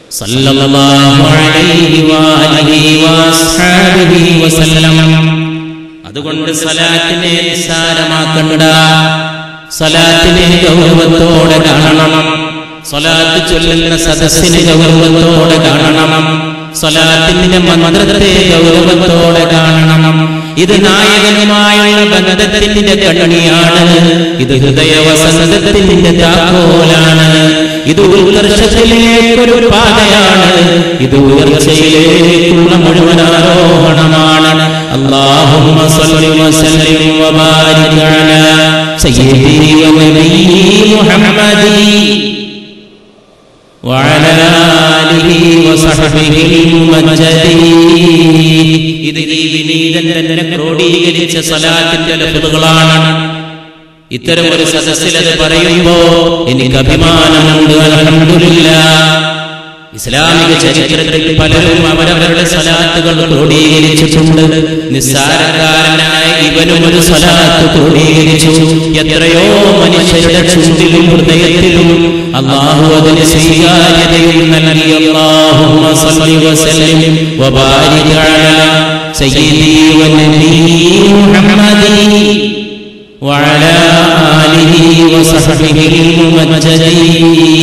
സല്ലല്ലാഹു അലൈഹി വആലിഹി വഅസ്ഹാബിഹി വസല്ലം അതുകൊണ്ട് സലാത്തിനെ നിസ്സാരമാക്കണ്ട സലാത്തിനെ ഗൗരവത്തോടെ കാണണം സലാത്ത് ചൊല്ലുന്ന സദസ്സിനെ ഗൗരവത്തോടെ കാണണം സലാത്തിന്റെ മന്ത്രത്തെ ഗൗരവത്തോടെ കാണണം ഇത് നായകനുമായുള്ള ബന്ധത്തിന്റെ കണ്ണിയാണ് ഇത് ഹൃദയവസന്തത്തിന്റെ താക്കോലാണ് ഇത് ഉത്കർഷത്തിലേക്കൊരു പാതയാണ് ഇത് ഉയർച്ചയിലേക്കുള്ള മുഴുവൻ ആരോഹണമാണ് اللهم صل وسلم وبارك على سيدي ونبي محمد وعلى آله وصحبه الممجدين ഇത് ഈ വിനീതൻ തന്നെ ക്രോഡീകരിച്ച സലാത്തിന്റെ ലഫ്ലുകളാണ് ഇത്തരം ഒരു സദസ്സിൽ അത് പറയുമ്പോ എനിക്ക് അഭിമാനമുണ്ട് അൽഹംദുലില്ലാ ഇസ്ലാമിക ചരിത്രത്തിൽ പലരും അവരവരുടെ സലാത്തുകൾ ക്രോഡീകരിച്ചിട്ടുണ്ട് നിസ്സാരക്കാരനായ ഇവനും ഒരു സലാത്ത് ക്രോഡീകരിച്ചു എത്രയോ മനുഷ്യരുടെ ചുണ്ടിലും ഹൃദയത്തിലും അള്ളാഹു അതിന് സ്വീകാര്യതയും നൽകി അല്ലാഹുമ്മ സ്വല്ലി വസല്ലിം വബാരിക് അലാ സയ്യിദി വനബി മുഹമ്മദി وعلى آله وصحبه الممجدين